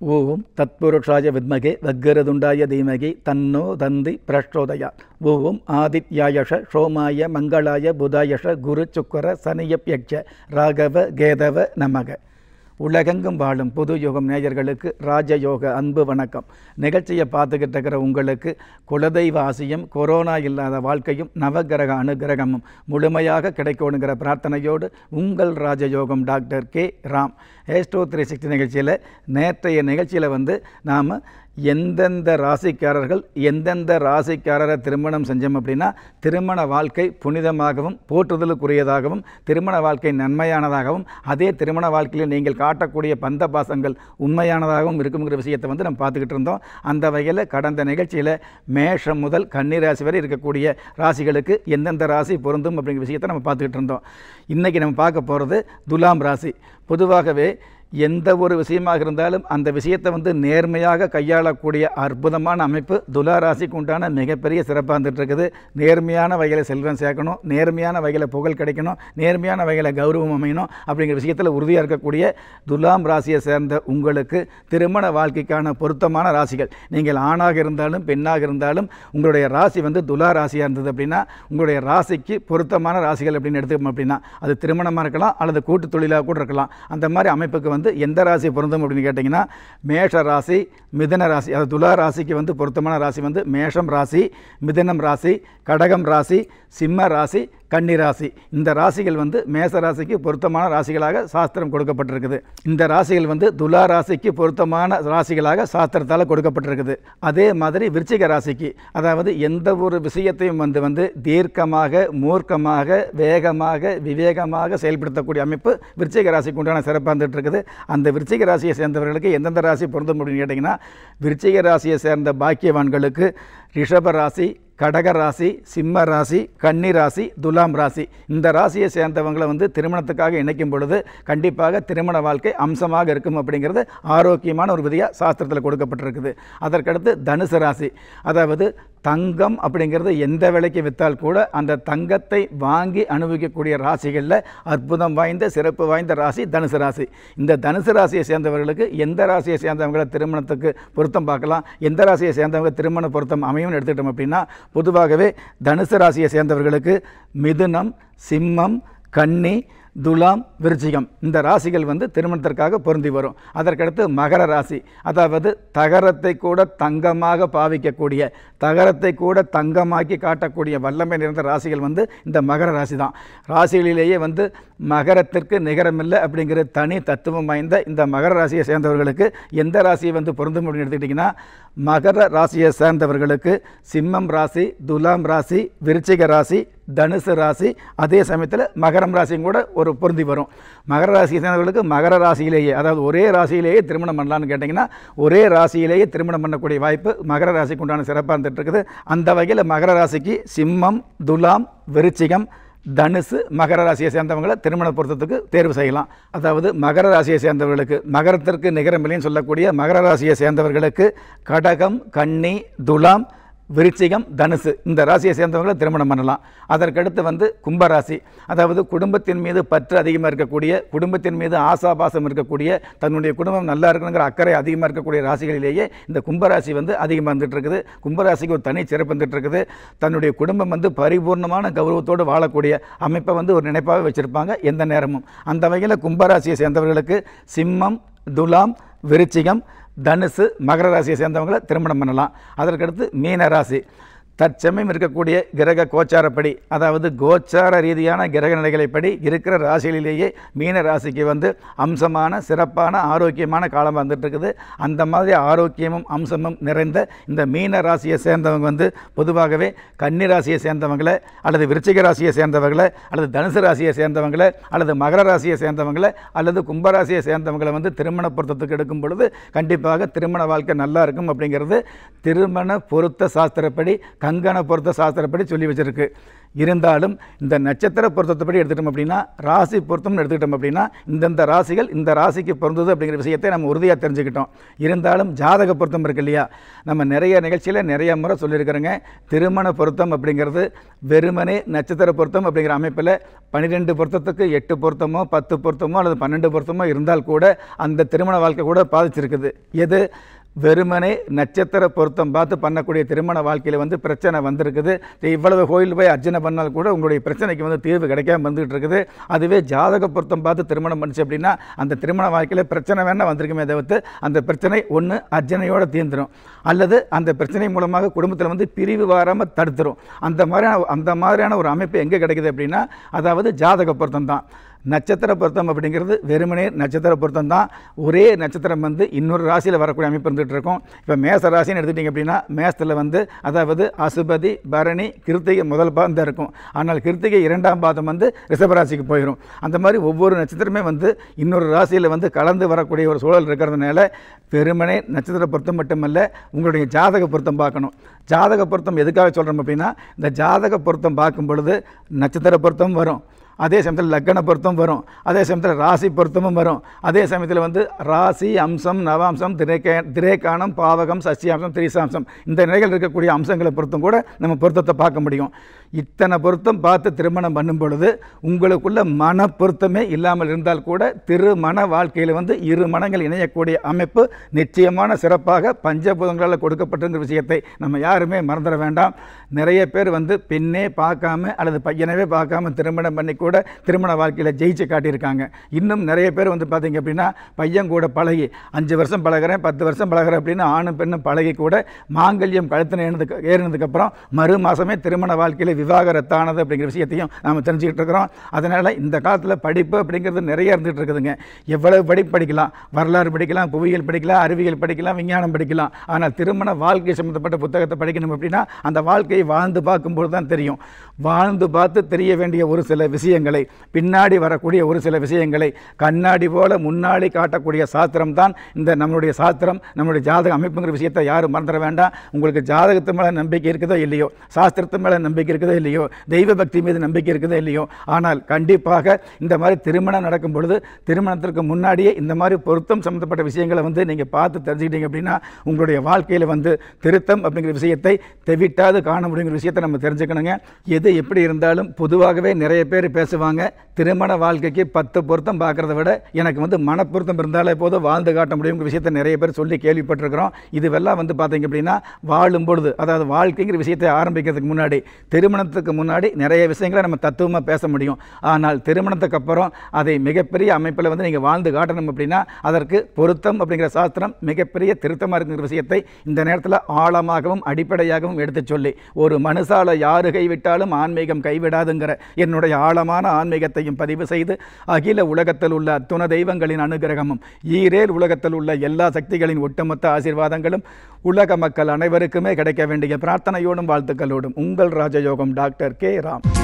ஓம் தத்புருஷாய வித்மகே வக்கரதுண்டாய தீமகி தன்னோ தந்தி பிரச்சோதயா ஓம் ஆதித்யாயஷ சோமாய மங்களாய புதாயஷ குரு சுக்கர சனியப்யட்ச ராகவ கேதவ நமக உலகெங்கும் வாழும் புது யுகம் நேயர்களுக்கு ராஜயோக அன்பு வணக்கம் நிகழ்ச்சியை பார்த்துக்கிட்டு இருக்கிற உங்களுக்கு குலதெய்வ ஆசியும் கொரோனா இல்லாத வாழ்க்கையும் நவகிரக அனுகிரகமும் முழுமையாக கிடைக்கணுங்கிற பிரார்த்தனையோடு உங்கள் Rajayogam doctor K Ram astro three sixty நிகழ்ச்சியில் நேற்றைய நிகழ்ச்சியில் வந்து நாம் எந்தெந்த ராசிக்காரர்கள் எந்தெந்த ராசிக்காரரை திருமணம் செஞ்சோம் அப்படின்னா திருமண வாழ்க்கை புனிதமாகவும் போற்றுதலுக்குரியதாகவும் திருமண வாழ்க்கை நன்மையானதாகவும் அதே திருமண வாழ்க்கையில் நீங்கள் காட்டக்கூடிய பந்த பாசங்கள் உண்மையானதாகவும் இருக்குங்கிற விஷயத்தை வந்து நம்ம பார்த்துக்கிட்டு இருந்தோம் அந்த வகையில் கடந்த நிகழ்ச்சியில் மேஷம் முதல் கன்னிராசி வரை இருக்கக்கூடிய ராசிகளுக்கு எந்தெந்த ராசி பொருந்தும் அப்படிங்கிற விஷயத்தை நம்ம பார்த்துக்கிட்டு இருந்தோம் இன்றைக்கி நம்ம பார்க்க போகிறது துலாம் ராசி பொதுவாகவே எந்த ஒரு விஷயமாக இருந்தாலும் அந்த விஷயத்தை வந்து நேர்மையாக கையாளக்கூடிய அற்புதமான அமைப்பு துலா ராசிக்கு உண்டான மிகப்பெரிய சிறப்பாக இருந்துட்டு இருக்குது நேர்மையான வகையில் செல்வம் சேர்க்கணும் நேர்மையான வகையில் புகழ் கிடைக்கணும் நேர்மையான வகையில் கௌரவம் அமையணும் அப்படிங்கிற விஷயத்தில் உறுதியாக இருக்கக்கூடிய துலாம் ராசியை சேர்ந்த உங்களுக்கு திருமண வாழ்க்கைக்கான பொருத்தமான ராசிகள் நீங்கள் ஆணாக இருந்தாலும் பெண்ணாக இருந்தாலும் உங்களுடைய ராசி வந்து துலா ராசியாக இருந்தது அப்படின்னா உங்களுடைய ராசிக்கு பொருத்தமான ராசிகள் அப்படின்னு எடுத்துக்கணும் அப்படின்னா அது திருமணமாக இருக்கலாம் அல்லது கூட்டு தொழிலாக கூட இருக்கலாம் அந்த மாதிரி அமைப்புக்கு வந்து எந்த ராசி பொருந்தும் அப்படின்னு கேட்டிங்கன்னா மேஷ ராசி மிதன ராசி அது துலா ராசிக்கு வந்து பொருத்தமான ராசி வந்து மேஷம் ராசி மிதனம் ராசி கடகம் ராசி சிம்ம ராசி கன்னி ராசி இந்த ராசிகள் வந்து மேச ராசிக்கு பொருத்தமான ராசிகளாக சாஸ்திரம் கொடுக்கப்பட்டிருக்குது இந்த ராசிகள் வந்து துலா ராசிக்கு பொருத்தமான ராசிகளாக சாஸ்திரத்தால் கொடுக்கப்பட்டிருக்குது அதே மாதிரி விருச்சிக ராசிக்கு அதாவது எந்த ஒரு விஷயத்தையும் வந்து வந்து தீர்க்கமாக மூர்க்கமாக வேகமாக விவேகமாக செயல்படுத்தக்கூடிய அமைப்பு விருச்சிக ராசிக்கு உண்டான சிறப்பாக இருந்துட்டு இருக்குது அந்த விருச்சிக ராசியை சேர்ந்தவர்களுக்கு எந்தெந்த ராசி பொருந்தும் அப்படின்னு கேட்டிங்கன்னா விருச்சிக ராசியை சேர்ந்த பாக்கியவான்களுக்கு ரிஷப ராசி கடக ராசி சிம்ம ராசி கன்னி ராசி துலாம் ராசி இந்த ராசியை சேர்ந்தவங்களை வந்து திருமணத்துக்காக இணைக்கும் பொழுது கண்டிப்பாக திருமண வாழ்க்கை அம்சமாக இருக்கும் அப்படிங்கிறது ஆரோக்கியமான ஒரு விதியாக சாஸ்திரத்தில் கொடுக்கப்பட்டிருக்குது அதற்கடுத்து தனுசு ராசி அதாவது தங்கம் அப்படிங்கிறது எந்த விலைக்கு விற்றால் கூட அந்த தங்கத்தை வாங்கி அனுபவிக்கக்கூடிய ராசிகளில் அற்புதம் வாய்ந்த சிறப்பு வாய்ந்த ராசி தனுசு ராசி இந்த தனுசு ராசியை சேர்ந்தவர்களுக்கு எந்த ராசியை சேர்ந்தவங்களை திருமணத்துக்கு பொருத்தம் பார்க்கலாம் எந்த ராசியை சேர்ந்தவங்க திருமண பொருத்தம் அமையும்னு எடுத்துக்கிட்டோம் அப்படின்னா பொதுவாகவே தனுசு ராசியை சேர்ந்தவர்களுக்கு மிதுனம் சிம்மம் கன்னி துலாம் விருச்சிகம் இந்த ராசிகள் வந்து திருமணத்திற்காக பொருந்தி வரும் அதற்கடுத்து மகர ராசி அதாவது தகரத்தை கூட தங்கமாக பாவிக்கக்கூடிய தகரத்தை கூட தங்கமாக்கி காட்டக்கூடிய வல்லமை நிறைந்த ராசிகள் வந்து இந்த மகர ராசி தான் ராசிகளிலேயே வந்து மகரத்திற்கு நிகரமில்லை அப்படிங்கிற தனி தத்துவம் வாய்ந்த இந்த மகர ராசியை சேர்ந்தவர்களுக்கு எந்த ராசியை வந்து பொருந்தும் அப்படின்னு எடுத்துக்கிட்டிங்கன்னா மகர ராசியை சேர்ந்தவர்களுக்கு சிம்மம் ராசி துலாம் ராசி விருச்சிக ராசி தனுசு ராசி அதே சமயத்தில் மகரம் ராசியும் கூட ஒரு பொருந்தி வரும் மகர ராசியை சேர்ந்தவர்களுக்கு மகர ராசியிலேயே அதாவது ஒரே ராசியிலேயே திருமணம் பண்ணலான்னு கேட்டிங்கன்னா ஒரே ராசியிலேயே திருமணம் பண்ணக்கூடிய வாய்ப்பு மகர ராசிக்கு உண்டான சிறப்பாக இருந்துட்டு இருக்குது அந்த வகையில் மகர ராசிக்கு சிம்மம் துலாம் விருச்சிகம் தனுசு மகர ராசியை சேர்ந்தவங்களை திருமண பொருத்தத்துக்கு தேர்வு செய்யலாம் அதாவது மகர ராசியை சேர்ந்தவர்களுக்கு மகரத்திற்கு நிகரமில்லைன்னு சொல்லக்கூடிய மகர ராசியை சேர்ந்தவர்களுக்கு கடகம் கன்னி துலாம் விருச்சிகம் தனுசு இந்த ராசியை சேர்ந்தவங்களை திருமணம் பண்ணலாம் அதற்கடுத்து வந்து கும்பராசி அதாவது குடும்பத்தின் மீது பற்று அதிகமாக இருக்கக்கூடிய குடும்பத்தின் மீது ஆசாபாசம் இருக்கக்கூடிய தன்னுடைய குடும்பம் நல்லா இருக்கணுங்கிற அக்கறை அதிகமாக இருக்கக்கூடிய ராசிகளிலேயே இந்த கும்பராசி வந்து அதிகமாக வந்துட்டு இருக்குது கும்பராசிக்கு ஒரு தனி சிறப்பு வந்துட்டு இருக்குது தன்னுடைய குடும்பம் வந்து பரிபூர்ணமான கௌரவத்தோடு வாழக்கூடிய அமைப்பை வந்து ஒரு நினைப்பாக வச்சுருப்பாங்க எந்த நேரமும் அந்த வகையில் கும்பராசியை சேர்ந்தவர்களுக்கு சிம்மம் துலாம் விருச்சிகம் தனுசு மகர ராசியை சேர்ந்தவங்களை திருமணம் பண்ணலாம் அதற்கடுத்து மீன ராசி தற்சமயம் இருக்கக்கூடிய கிரக கோச்சாரப்படி அதாவது கோச்சார ரீதியான கிரக நிலைகளைப்படி இருக்கிற ராசிகளிலேயே மீன ராசிக்கு வந்து அம்சமான சிறப்பான ஆரோக்கியமான காலம் வந்துட்டு இருக்குது அந்த மாதிரி ஆரோக்கியமும் அம்சமும் நிறைந்த இந்த மீன ராசியை சேர்ந்தவங்க வந்து பொதுவாகவே கன்னி ராசியை சேர்ந்தவங்களை அல்லது விருச்சிக ராசியை சேர்ந்தவங்களை அல்லது தனுசு ராசியை சேர்ந்தவங்களை அல்லது மகர ராசியை சேர்ந்தவங்களை அல்லது கும்பராசியை சேர்ந்தவங்களை வந்து திருமண பொருத்தத்துக்கு எடுக்கும் பொழுது கண்டிப்பாக திருமண வாழ்க்கை நல்லா இருக்கும் அப்படிங்கிறது திருமண பொருத்த சாஸ்திரப்படி கங்கண பொருத்த சாஸ்திரப்படி சொல்லி வச்சிருக்கு இருந்தாலும் இந்த நட்சத்திர பொருத்தத்தைப்படி எடுத்துட்டோம் அப்படின்னா ராசி பொருத்தம்னு எடுத்துக்கிட்டோம் அப்படின்னா இந்தந்த ராசிகள் இந்த ராசிக்கு பொருந்தது அப்படிங்கிற விஷயத்தை நம்ம உறுதியாக தெரிஞ்சுக்கிட்டோம் இருந்தாலும் ஜாதக பொருத்தம் இருக்கு இல்லையா நம்ம நிறைய நிகழ்ச்சியில் நிறைய முறை சொல்லியிருக்கிறோங்க திருமண பொருத்தம் அப்படிங்கிறது வெறுமனே நட்சத்திர பொருத்தம் அப்படிங்கிற அமைப்பில் பன்னிரெண்டு பொருத்தத்துக்கு எட்டு பொருத்தமோ பத்து பொருத்தமோ அல்லது பன்னெண்டு பொருத்தமோ இருந்தால் கூட அந்த திருமண வாழ்க்கை கூட பாதிச்சிருக்குது எது வெறுமனே நட்சத்திர பொருத்தம் பார்த்து பண்ணக்கூடிய திருமண வாழ்க்கையில் வந்து பிரச்சனை வந்திருக்குது இவ்வளவு கோயில் போய் அர்ச்சனை பண்ணால் கூட உங்களுடைய பிரச்சனைக்கு வந்து தீர்வு கிடைக்காம வந்துகிட்டு இருக்குது அதுவே ஜாதக பொருத்தம் பார்த்து திருமணம் பண்ணுச்சு அப்படின்னா அந்த திருமண வாழ்க்கையில் பிரச்சனை வேணால் வந்திருக்குமே தவிர்த்து அந்த பிரச்சனை ஒன்று அர்ச்சனையோடு தீர்ந்துடும் அல்லது அந்த பிரச்சனை மூலமாக குடும்பத்தில் வந்து பிரிவு வராமல் தடுத்துரும் அந்த மாதிரியான அந்த மாதிரியான ஒரு அமைப்பு எங்கே கிடைக்குது அப்படின்னா அதாவது ஜாதக பொருத்தம் தான் நட்சத்திர பொருத்தம் அப்படிங்கிறது வெறுமனே நட்சத்திர பொருத்தம் தான் ஒரே நட்சத்திரம் வந்து இன்னொரு ராசியில் வரக்கூடிய அமைப்பு இருந்துகிட்டு இருக்கும் இப்போ மேச ராசின்னு எடுத்துட்டிங்க அப்படின்னா மேசத்தில் வந்து அதாவது அசுபதி பரணி கிருத்திகை முதல் பாதம் தான் இருக்கும் ஆனால் கிருத்திகை இரண்டாம் பாதம் வந்து ரிஷபராசிக்கு போயிடும் அந்த மாதிரி ஒவ்வொரு நட்சத்திரமே வந்து இன்னொரு ராசியில் வந்து கலந்து வரக்கூடிய ஒரு சூழல் இருக்கிறதுனால வெறுமனே நட்சத்திர பொருத்தம் மட்டுமல்ல உங்களுடைய ஜாதக பொருத்தம் பார்க்கணும் ஜாதக பொருத்தம் எதுக்காக சொல்கிறோம் அப்படின்னா இந்த ஜாதக பொருத்தம் பார்க்கும் பொழுது நட்சத்திர பொருத்தம் வரும் அதே சமயத்தில் லக்கண பொருத்தம் வரும் அதே சமயத்தில் ராசி பொருத்தமும் வரும் அதே சமயத்தில் வந்து ராசி அம்சம் நவாம்சம் திரேக்கே திரேக்கானம் பாவகம் சசியாம்சம் திரிசாம்சம் இந்த நிலைகள் இருக்கக்கூடிய அம்சங்களை பொருத்தம் கூட நம்ம பொருத்தத்தை பார்க்க முடியும் இத்தனை பொருத்தம் பார்த்து திருமணம் பண்ணும் பொழுது உங்களுக்குள்ள மன பொருத்தமே இல்லாமல் இருந்தால் கூட திருமண வாழ்க்கையில் வந்து இரு மனங்கள் இணையக்கூடிய அமைப்பு நிச்சயமான சிறப்பாக பஞ்சபூதங்களால் கொடுக்கப்பட்டிருந்த விஷயத்தை நம்ம யாருமே மறந்துட வேண்டாம் நிறைய பேர் வந்து பெண்ணே பார்க்காம அல்லது பையனவே பார்க்காம திருமணம் பண்ணி கூட திருமண வாழ்க்கையில் ஜெயிச்சு காட்டியிருக்காங்க இன்னும் நிறைய பேர் வந்து பார்த்தீங்க அப்படின்னா பையன் கூட பழகி அஞ்சு வருஷம் பழகிறேன் பத்து வருஷம் பழகிறேன் அப்படின்னு ஆணும் பெண்ணும் பழகி கூட மாங்கல்யம் கழுத்தின ஏறினதுக்கு ஏறினதுக்கப்புறம் மறு மாதமே திருமண வாழ்க்கையில் விவாகரத்தானது அப்படிங்கிற விஷயத்தையும் நாம் தெரிஞ்சுக்கிட்டு இருக்கிறோம் அதனால் இந்த காலத்தில் படிப்பு அப்படிங்கிறது நிறைய இருந்துகிட்டு இருக்குதுங்க எவ்வளவு படிப்பு படிக்கலாம் வரலாறு படிக்கலாம் புவியியல் படிக்கலாம் அறிவியல் படிக்கலாம் விஞ்ஞானம் படிக்கலாம் ஆனால் திருமண வாழ்க்கை சம்மந்தப்பட்ட புத்தகத்தை படிக்கணும் அப்படின்னா அந்த வாழ்க்கையை வாழ்ந்து பார்க்கும்போது தான் தெரியும் வாழ்ந்து பார்த்து தெரிய வேண்டிய ஒரு சில விஷயங்களை பின்னாடி வரக்கூடிய ஒரு சில விஷயங்களை கண்ணாடி போல முன்னாடி காட்டக்கூடிய சாஸ்திரம் தான் இந்த நம்மளுடைய சாஸ்திரம் நம்மளுடைய ஜாதக அமைப்புங்கிற விஷயத்தை யாரும் மறந்துட வேண்டாம் உங்களுக்கு ஜாதகத்து மேலே நம்பிக்கை இருக்குதோ இல்லையோ சாஸ்திரத்து மேலே நம்பிக்கை இருக்குதோ இல்லையோ தெய்வ பக்தி மீது நம்பிக்கை இருக்குதோ இல்லையோ ஆனால் கண்டிப்பாக இந்த மாதிரி திருமணம் நடக்கும் பொழுது திருமணத்திற்கு முன்னாடியே இந்த மாதிரி பொருத்தம் சம்மந்தப்பட்ட விஷயங்களை வந்து நீங்கள் பார்த்து தெரிஞ்சுக்கிட்டீங்க அப்படின்னா உங்களுடைய வாழ்க்கையில் வந்து திருத்தம் அப்படிங்கிற விஷயத்தை தெவிட்டாது காண முடியுங்கிற விஷயத்தை நம்ம தெரிஞ்சுக்கணுங்க எது எப்படி இருந்தாலும் பொதுவாகவே நிறைய பேர் பேசுவாங்க திருமண வாழ்க்கைக்கு பத்து பொருத்தம் பார்க்கறத விட எனக்கு வந்து மனப்பொருத்தம் இருந்தாலே போதும் வாழ்ந்து காட்ட முடியுங்கிற விஷயத்தை நிறைய பேர் சொல்லி கேள்விப்பட்டிருக்கிறோம் இதுவெல்லாம் வந்து பார்த்தீங்க அப்படின்னா வாழும் பொழுது அதாவது வாழ்க்கைங்கிற விஷயத்தை ஆரம்பிக்கிறதுக்கு முன்னாடி திருமணத்துக்கு முன்னாடி நிறைய விஷயங்களை நம்ம தத்துவமாக பேச முடியும் ஆனால் திருமணத்துக்கு அப்புறம் அதை மிகப்பெரிய அமைப்பில் வந்து நீங்கள் வாழ்ந்து காட்டணும் அப்படின்னா அதற்கு பொருத்தம் அப்படிங்கிற சாஸ்திரம் மிகப்பெரிய திருத்தமாக இருக்குங்கிற விஷயத்தை இந்த நேரத்தில் ஆழமாகவும் அடிப்படையாகவும் எடுத்துச் சொல்லி ஒரு மனுஷால யாரு கைவிட்டாலும் ஆன்மீகம் கைவிடாதுங்கிற என்னுடைய ஆழமான ஆன்மீகத்தையும் பதிவு செய்து அகில உலகத்தில் உள்ள அத்துண தெய்வங்களின் அனுகிரகமும் ஈரேல் உலகத்தில் உள்ள எல்லா சக்திகளின் ஒட்டுமொத்த ஆசீர்வாதங்களும் உலக மக்கள் அனைவருக்குமே கிடைக்க வேண்டிய பிரார்த்தனையோடும் வாழ்த்துக்களோடும் உங்கள் ராஜயோகம் டாக்டர் கே ராம்